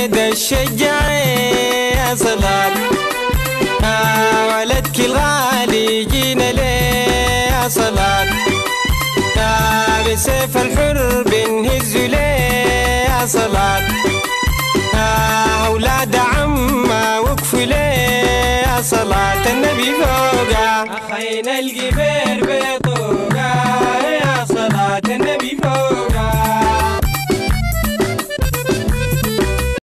الولد الشجاع يا صلاة آه ولدك الغالي جينا ليه يا صلاة آه بسيف الحر بنهز ليه يا صلاة آه أولاد عما وقفوا ليه يا صلاة النبي فوقها أخينا الجبير بيطول